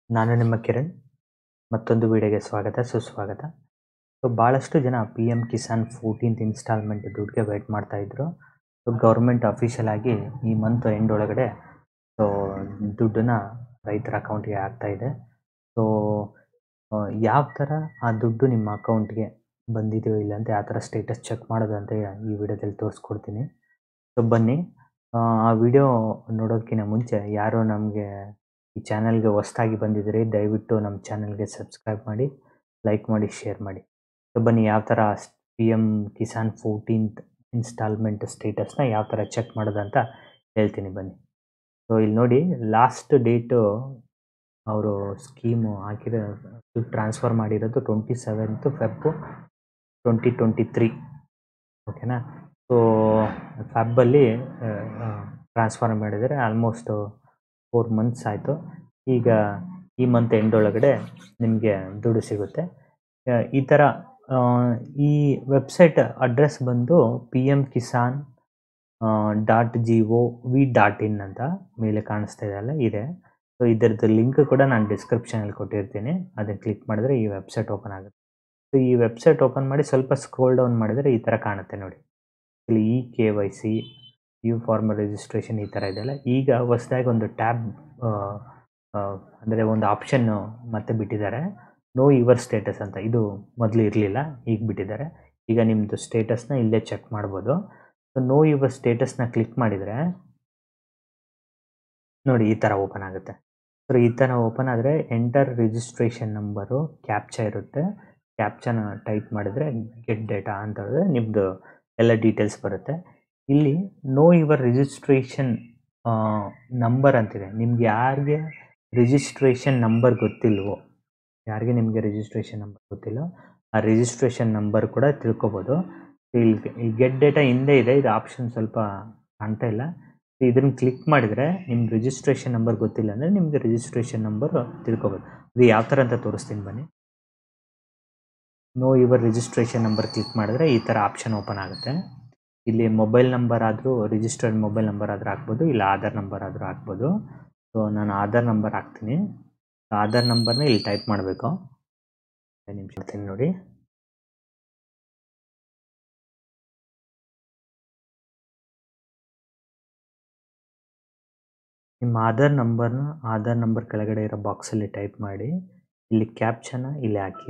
ನಾನು ನಿಮ್ಮ ಕಿರಣ್ ಮತ್ತೊಂದು ವಿಡಿಯೋಗೆ ಸ್ವಾಗತ ಸುಸ್ವಾಗತ ಸೊ ಭಾಳಷ್ಟು ಜನ P M Kisan fourteenth installment ದುಡ್ಡಿಗೆ ವೆಯ್ಟ್ ಮಾಡ್ತಾಯಿದ್ರು ಸೊ ಗೌರ್ಮೆಂಟ್ ಅಫಿಷಿಯಲ್ ಆಗಿ ಈ ಮಂತ್ ಎಂಡ್ ಒಳಗಡೆ ಸೊ ದುಡ್ಡನ್ನು ರೈತರ ಅಕೌಂಟ್ಗೆ ಆಗ್ತಾಯಿದೆ ಸೊ ಯಾವ ಥರ ಆ ದುಡ್ಡು ನಿಮ್ಮ ಅಕೌಂಟ್ಗೆ ಬಂದಿದೆಯೋ ಇಲ್ಲ ಅಂತ ಯಾವ ಥರ ಸ್ಟೇಟಸ್ ಚೆಕ್ ಮಾಡೋದು ಅಂತ ಈ ವಿಡಿಯೋದಲ್ಲಿ ತೋರಿಸ್ಕೊಡ್ತೀನಿ ಸೊ ಬನ್ನಿ ಆ, ಆ ವಿಡಿಯೋ ನೋಡೋದಕ್ಕಿಂತ ಮುಂಚೆ ಯಾರು ನಮಗೆ ಈ ಚಾನಲ್ಗೆ ಹೊಸ್ದಾಗಿ ಬಂದಿದ್ದೀರಿ ದಯವಿಟ್ಟು ನಮ್ಮ ಚಾನಲ್ಗೆ ಸಬ್ಸ್ಕ್ರೈಬ್ ಮಾಡಿ ಲೈಕ್ ಮಾಡಿ ಶೇರ್ ಮಾಡಿ ಸೊ ಬನ್ನಿ ಯಾವ ಥರ P M Kisan fourteenth installment ಸ್ಟೇಟಸ್ನ ಯಾವ ಥರ ಚೆಕ್ ಮಾಡೋದು ಅಂತ ಹೇಳ್ತೀನಿ ಬನ್ನಿ ಸೊ ಇಲ್ಲಿ ನೋಡಿ ಲಾಸ್ಟ್ ಡೇಟು ಅವರು ಸ್ಕೀಮು ಹಾಕಿರೋ ದುಡ್ಡು ಟ್ರಾನ್ಸ್ಫರ್ ಮಾಡಿರೋದು twenty seventh Feb twenty twenty three ಓಕೆನಾ ಸೊ ಫ್ಯಾಬಲ್ಲಿ ಟ್ರಾನ್ಸ್ಫರ್ ಮಾಡಿದರೆ ಆಲ್ಮೋಸ್ಟ್ ಫೋರ್ ಮಂತ್ಸ್ ಆಯಿತು ಈಗ ಈ ಮಂತ್ ಎಂಡ್ ಒಳಗಡೆ ನಿಮಗೆ ದುಡ್ಡು ಸಿಗುತ್ತೆ ಆ, ಈ ಥರ ಆ, ಈ ವೆಬ್ಸೈಟ್ ಅಡ್ರೆಸ್ ಬಂದು P M Kisan dot G O V dot in ಅಂತ ಮೇಲೆ ಕಾಣಿಸ್ತಾ ಇದೆಯಲ್ಲ ಇದೆ ಸೊ ಇದರದ್ದು ಲಿಂಕ್ ಕೂಡ ನಾನು ಡಿಸ್ಕ್ರಿಪ್ಷನಲ್ಲಿ ಕೊಟ್ಟಿರ್ತೀನಿ ಅದನ್ನು ಕ್ಲಿಕ್ ಮಾಡಿದ್ರೆ ಈ ವೆಬ್ಸೈಟ್ ಓಪನ್ ಆಗುತ್ತೆ ಸೊ ಈ ವೆಬ್ಸೈಟ್ ಓಪನ್ ಮಾಡಿ ಸ್ವಲ್ಪ ಸ್ಕ್ರೋಲ್ ಡೌನ್ ಮಾಡಿದರೆ ಈ ಥರ ಕಾಣುತ್ತೆ ನೋಡಿ ಇಲ್ಲಿ ಇ ಕೆ ವೈ ಸಿ ಯು ಫಾರ್ಮರ್ ರಿಜಿಸ್ಟ್ರೇಷನ್ ಈ ಥರ ಇದೆಯಲ್ಲ ಈಗ ಹೊಸದಾಗಿ ಒಂದು ಟ್ಯಾಬ್ ಅಂದರೆ ಒಂದು ಆಪ್ಷನ್ನು ಮತ್ತೆ ಬಿಟ್ಟಿದ್ದಾರೆ ನೋ ಯುವರ್ ಸ್ಟೇಟಸ್ ಅಂತ ಇದು ಮೊದಲು ಇರಲಿಲ್ಲ ಈಗ ಬಿಟ್ಟಿದ್ದಾರೆ ಈಗ ನಿಮ್ಮದು ಸ್ಟೇಟಸ್ನ ಇಲ್ಲೇ ಚೆಕ್ ಮಾಡ್ಬೋದು ಸೊ ನೋ ಯುವರ್ ಸ್ಟೇಟಸ್ನ ಕ್ಲಿಕ್ ಮಾಡಿದರೆ ನೋಡಿ ಈ ಥರ ಓಪನ್ ಆಗುತ್ತೆ ಸೊ ಈ ಥರ ಓಪನ್ ಆದರೆ ಎಂಟರ್ ರಿಜಿಸ್ಟ್ರೇಷನ್ ನಂಬರು ಕ್ಯಾಪ್ಚಾ ಇರುತ್ತೆ ಕ್ಯಾಪ್ಚಾನ ಟೈಪ್ ಮಾಡಿದರೆ ಗೆಟ್ ಡೇಟಾ ಅಂತ ಹೇಳಿದ್ರೆ ನಿಮ್ಮದು ಎಲ್ಲ ಡೀಟೇಲ್ಸ್ ಬರುತ್ತೆ ಇಲ್ಲಿ ನೋ ಯುವರ್ ರಿಜಿಸ್ಟ್ರೇಷನ್ ನಂಬರ್ ಅಂತಿದೆ ನಿಮ್ಗೆ ಯಾರಿಗೆ ರಿಜಿಸ್ಟ್ರೇಷನ್ ನಂಬರ್ ಗೊತ್ತಿಲ್ವೋ ಯಾರಿಗೆ ನಿಮಗೆ ರಿಜಿಸ್ಟ್ರೇಷನ್ ನಂಬರ್ ಗೊತ್ತಿಲ್ಲ ಆ ರಿಜಿಸ್ಟ್ರೇಷನ್ ನಂಬರ್ ಕೂಡ ತಿಳ್ಕೊಬೋದು ಇಲ್ಲಿ ಇಲ್ಲಿ ಗೆಟ್ ಡೇಟಾ ಹಿಂದೆ ಇದೆ ಇದು ಆಪ್ಷನ್ ಸ್ವಲ್ಪ ಕಾಣ್ತಾ ಇಲ್ಲ ಇದನ್ನು ಕ್ಲಿಕ್ ಮಾಡಿದರೆ ನಿಮ್ಮ ರಿಜಿಸ್ಟ್ರೇಷನ್ ನಂಬರ್ ಗೊತ್ತಿಲ್ಲ ಅಂದರೆ ನಿಮಗೆ ರಿಜಿಸ್ಟ್ರೇಷನ್ ನಂಬರ್ ತಿಳ್ಕೊಬೋದು ಅದು ಯಾವ ಥರ ಅಂತ ತೋರಿಸ್ತೀನಿ ಬನ್ನಿ know your registration number click ಮಾಡಿದ್ರೆ ಈ ಥರ ಆಪ್ಷನ್ ಓಪನ್ ಆಗುತ್ತೆ ಇಲ್ಲಿ ಮೊಬೈಲ್ ನಂಬರ್ ಆದರೂ ರಿಜಿಸ್ಟರ್ಡ್ ಮೊಬೈಲ್ ನಂಬರ್ ಆದರೂ ಹಾಕ್ಬೋದು ಇಲ್ಲ ಆಧಾರ್ ನಂಬರ್ ಆದರೂ ಹಾಕ್ಬೋದು ಸೊ ನಾನು ಆಧಾರ್ ನಂಬರ್ ಹಾಕ್ತೀನಿ ಆಧಾರ್ ನಂಬರ್ನ ಇಲ್ಲಿ ಟೈಪ್ ಮಾಡಬೇಕು ನಿಮಿಷ ಮಾಡ್ತೀನಿ ನೋಡಿ ನಿಮ್ಮ ಆಧಾರ್ ನಂಬರ್ನ ಆಧಾರ್ ನಂಬರ್ ಕೆಳಗಡೆ ಇರೋ ಬಾಕ್ಸಲ್ಲಿ ಟೈಪ್ ಮಾಡಿ ಇಲ್ಲಿ ಕ್ಯಾಪ್ಚನ ಇಲ್ಲಿ ಹಾಕಿ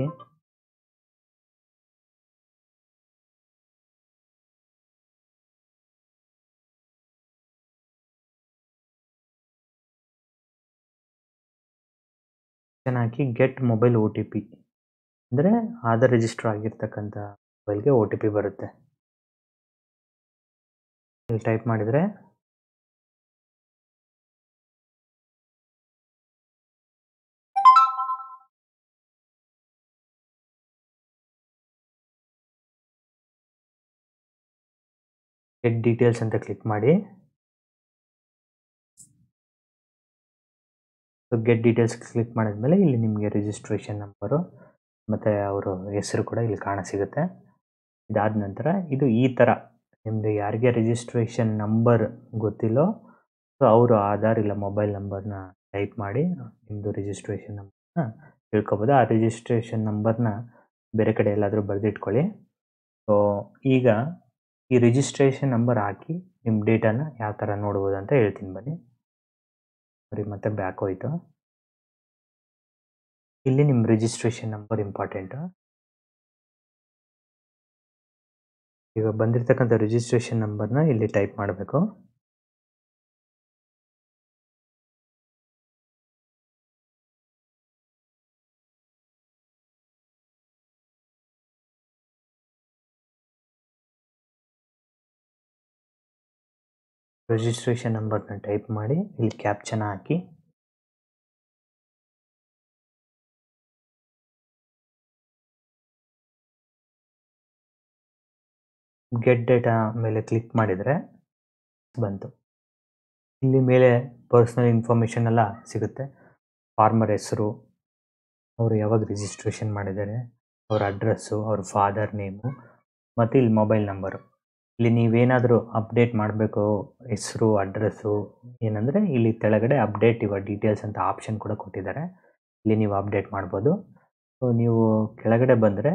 ಕ್ಯಾಪ್ಚನ್ ಹಾಕಿ get mobile O T P ಅಂದರೆ ಆಧಾರ್ ರಿಜಿಸ್ಟರ್ ಆಗಿರ್ತಕ್ಕಂಥ ಮೊಬೈಲ್ಗೆ ಒ ಟಿ ಪಿ ಬರುತ್ತೆ ಇಲ್ಲಿ ಟೈಪ್ ಮಾಡಿದರೆ ಗೆಟ್ ಡೀಟೇಲ್ಸ್ ಅಂತ ಕ್ಲಿಕ್ ಮಾಡಿ ಸೊ ಗೆಟ್ ಡೀಟೇಲ್ಸ್ ಕ್ಲಿಕ್ ಮಾಡಿದ್ಮೇಲೆ ಇಲ್ಲಿ ನಿಮಗೆ ರಿಜಿಸ್ಟ್ರೇಷನ್ ನಂಬರು ಮತ್ತು ಅವರು ಹೆಸರು ಕೂಡ ಇಲ್ಲಿ ಕಾಣ ಸಿಗುತ್ತೆ ಇದಾದ ನಂತರ ಇದು ಈ ಥರ ನಿಮ್ಮದು ಯಾರಿಗೆ ರಿಜಿಸ್ಟ್ರೇಷನ್ ನಂಬರ್ ಗೊತ್ತಿಲ್ಲೋ ಸೊ ಅವರು ಆಧಾರ್ ಇಲ್ಲ ಮೊಬೈಲ್ ನಂಬರ್ನ ಟೈಪ್ ಮಾಡಿ ನಿಮ್ಮದು ರಿಜಿಸ್ಟ್ರೇಷನ್ ನಂಬರ್ನ ತಿಳ್ಕೊಬೋದು ಆ ರಿಜಿಸ್ಟ್ರೇಷನ್ ನಂಬರ್ನ ಬೇರೆ ಕಡೆ ಎಲ್ಲಾದರೂ ಬರೆದಿಟ್ಕೊಳ್ಳಿ ಸೊ ಈಗ ಈ ರಿಜಿಸ್ಟ್ರೇಷನ್ ನಂಬರ್ ಹಾಕಿ ನಿಮ್ಮ ಡೇಟಾನ ಯಾವ ಥರ ನೋಡ್ಬೋದು ಅಂತ ಹೇಳ್ತೀನಿ ಬನ್ನಿ ಸರಿ ಮತ್ತೆ ಬ್ಯಾಕ್ ಹೋಯ್ತು ಇಲ್ಲಿ ನಿಮ್ಮ ರಿಜಿಸ್ಟ್ರೇಷನ್ ನಂಬರ್ ಇಂಪಾರ್ಟೆಂಟು ಈಗ ಬಂದಿರತಕ್ಕಂಥ ರಿಜಿಸ್ಟ್ರೇಷನ್ ನಂಬರ್ನ ಇಲ್ಲಿ ಟೈಪ್ ಮಾಡಬೇಕು ರಿಜಿಸ್ಟ್ರೇಷನ್ ನಂಬರ್ನ ಟೈಪ್ ಮಾಡಿ ಇಲ್ಲಿ ಕ್ಯಾಪ್ಚನ ಹಾಕಿ ಗೆಟ್ ಡೇಟಾ ಮೇಲೆ ಕ್ಲಿಕ್ ಮಾಡಿದರೆ ಬಂತು ಇಲ್ಲಿ ಮೇಲೆ ಪರ್ಸ್ನಲ್ ಇನ್ಫಾರ್ಮೇಷನ್ ಎಲ್ಲ ಸಿಗುತ್ತೆ ಫಾರ್ಮರ್ ಹೆಸರು ಅವರು ಯಾವಾಗ ರಿಜಿಸ್ಟ್ರೇಷನ್ ಮಾಡಿದ್ದಾರೆ ಅವ್ರ ಅಡ್ರೆಸ್ಸು ಅವ್ರ ಫಾದರ್ ನೇಮು ಮತ್ತು ಇಲ್ಲಿ ಮೊಬೈಲ್ ನಂಬರು ಇಲ್ಲಿ ನೀವೇನಾದರೂ ಅಪ್ಡೇಟ್ ಮಾಡಬೇಕು ಹೆಸರು ಅಡ್ರೆಸ್ಸು ಏನಂದರೆ ಇಲ್ಲಿ ಕೆಳಗಡೆ ಅಪ್ಡೇಟ್ ಯುವರ್ ಡೀಟೇಲ್ಸ್ ಅಂತ ಆಪ್ಷನ್ ಕೂಡ ಕೊಟ್ಟಿದ್ದಾರೆ ಇಲ್ಲಿ ನೀವು ಅಪ್ಡೇಟ್ ಮಾಡ್ಬೋದು ಸೊ ನೀವು ಕೆಳಗಡೆ ಬಂದರೆ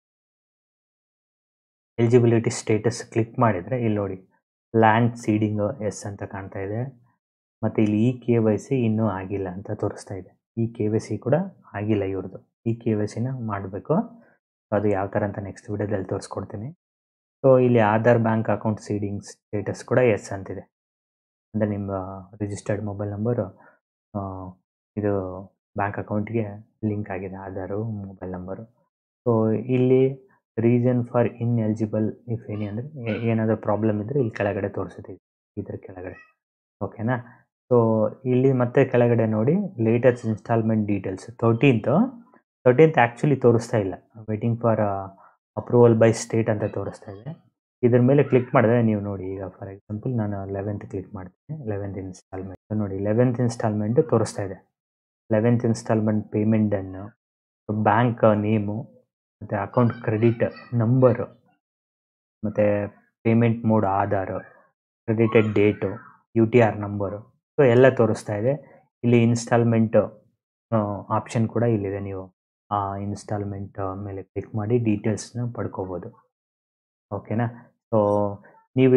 ಎಲಿಜಿಬಿಲಿಟಿ ಸ್ಟೇಟಸ್ ಕ್ಲಿಕ್ ಮಾಡಿದರೆ ಇಲ್ಲಿ ನೋಡಿ ಲ್ಯಾಂಡ್ ಸೀಡಿಂಗ್ ಎಸ್ ಅಂತ ಕಾಣ್ತಾ ಇದೆ ಮತ್ತು ಇಲ್ಲಿ ಇ ಕೆ ವೈ ಸಿ ಇನ್ನೂ ಆಗಿಲ್ಲ ಅಂತ ತೋರಿಸ್ತಾ ಇದೆ ಈ ಕೆ ವೈ ಸಿ ಕೂಡ ಆಗಿಲ್ಲ ಇವ್ರದ್ದು ಈ ಕೆ ವೈ ಸಿನ ಮಾಡಬೇಕು ಅದು ಯಾವ ಥರ ಅಂತ ನೆಕ್ಸ್ಟ್ ವಿಡಿಯೋದಲ್ಲಿ ತೋರಿಸ್ಕೊಡ್ತೀನಿ ಸೊ ಇಲ್ಲಿ Aadhaar bank account seeding status ಕೂಡ ಎಸ್ ಅಂತಿದೆ ಅಂದರೆ ನಿಮ್ಮ ರಿಜಿಸ್ಟರ್ಡ್ ಮೊಬೈಲ್ ನಂಬರು ಇದು ಬ್ಯಾಂಕ್ ಅಕೌಂಟ್ಗೆ ಲಿಂಕ್ ಆಗಿದೆ ಆಧಾರು ಮೊಬೈಲ್ ನಂಬರು ಸೊ ಇಲ್ಲಿ reason for ineligible if any ಅಂದರೆ ಏನಾದರೂ ಪ್ರಾಬ್ಲಮ್ ಇದ್ದರೆ ಇಲ್ಲಿ ಕೆಳಗಡೆ ತೋರಿಸುತ್ತೆ ಇದ್ರ ಕೆಳಗಡೆ ಓಕೆನಾ ಸೊ ಇಲ್ಲಿ ಮತ್ತೆ ಕೆಳಗಡೆ ನೋಡಿ latest instalment details thirteenth thirteenth actually ತೋರಿಸ್ತಾ ಇಲ್ಲ waiting for approval by state ಅಂತ ತೋರಿಸ್ತಾ ಇದೆ ಇದ್ರ ಮೇಲೆ ಕ್ಲಿಕ್ ಮಾಡಿದ್ರೆ ನೀವು ನೋಡಿ ಈಗ ಫಾರ್ ಎಕ್ಸಾಂಪಲ್ ನಾನು ಲೆವೆಂತ್ ಕ್ಲಿಕ್ ಮಾಡ್ತೀನಿ ಲೆವೆಂತ್ ಇನ್ಸ್ಟಾಲ್ಮೆಂಟ್ ನೋಡಿ ಲೆವೆಂತ್ ಇನ್ಸ್ಟಾಲ್ಮೆಂಟ್ ತೋರಿಸ್ತಾ ಇದೆ eleventh instalment payment done bank name ಮತ್ತು ಅಕೌಂಟ್ ಕ್ರೆಡಿಟ್ ನಂಬರು ಮತ್ತು payment mode Aadhaar credited date U T R number so ಎಲ್ಲ ತೋರಿಸ್ತಾ ಇದೆ ಇಲ್ಲಿ ಇನ್ಸ್ಟಾಲ್ಮೆಂಟ್ ಆಪ್ಷನ್ ಕೂಡ ಇಲ್ಲಿದೆ ನೀವು ಆ ಇನ್ಸ್ಟಾಲ್ಮೆಂಟ್ ಮೇಲೆ ಕ್ಲಿಕ್ ಮಾಡಿ ಡೀಟೇಲ್ಸ್ನ ಪಡ್ಕೋಬೋದು ಓಕೆನಾ ಸೊ ನೀವು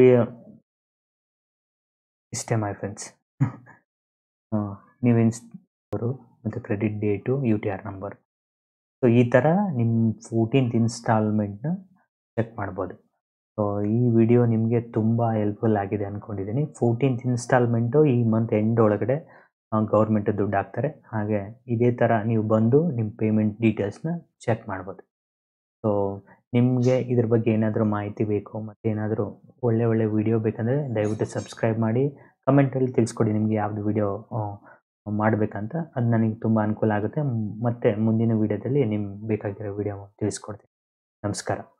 ಇಷ್ಟೇ ಮೈ ಫ್ರೆಂಡ್ಸ್ ನೀವು ಇನ್ಸ್ ಮತ್ತು credit date U T R number so ಈ ಥರ ನಿಮ್ಮ ಫೋರ್ಟೀನ್ತ್ ಇನ್ಸ್ಟಾಲ್ಮೆಂಟ್ನ ಚೆಕ್ ಮಾಡ್ಬೋದು ಸೊ ಈ ವಿಡಿಯೋ ನಿಮಗೆ ತುಂಬ ಹೆಲ್ಪ್ಫುಲ್ ಆಗಿದೆ ಅಂದ್ಕೊಂಡಿದ್ದೀನಿ ಫೋರ್ಟೀನ್ತ್ ಇನ್ಸ್ಟಾಲ್ಮೆಂಟು ಈ ಮಂತ್ ಎಂಡ್ ಒಳಗಡೆ ಗೌರ್ಮೆಂಟ್ ದುಡ್ಡು ಹಾಕ್ತಾರೆ ಹಾಗೆ ಇದೇ ಥರ ನೀವು ಬಂದು ನಿಮ್ಮ ಪೇಮೆಂಟ್ ಡೀಟೇಲ್ಸ್ನ ಚೆಕ್ ಮಾಡ್ಬೋದು ಸೊ ನಿಮಗೆ ಇದ್ರ ಬಗ್ಗೆ ಏನಾದರೂ ಮಾಹಿತಿ ಬೇಕು ಮತ್ತು ಏನಾದರೂ ಒಳ್ಳೆ ಒಳ್ಳೆ ವಿಡಿಯೋ ಬೇಕಂದರೆ ದಯವಿಟ್ಟು ಸಬ್ಸ್ಕ್ರೈಬ್ ಮಾಡಿ ಕಮೆಂಟಲ್ಲಿ ತಿಳಿಸ್ಕೊಡಿ ನಿಮಗೆ ಯಾವುದು ವಿಡಿಯೋ ಮಾಡಬೇಕಂತ ಅದು ನನಗೆ ತುಂಬ ಅನುಕೂಲ ಆಗುತ್ತೆ ಮತ್ತು ಮುಂದಿನ ವಿಡಿಯೋದಲ್ಲಿ ನಿಮ್ಗೆ ಬೇಕಾಗಿರೋ ವಿಡಿಯೋ ತಿಳಿಸ್ಕೊಡ್ತೀನಿ ನಮಸ್ಕಾರ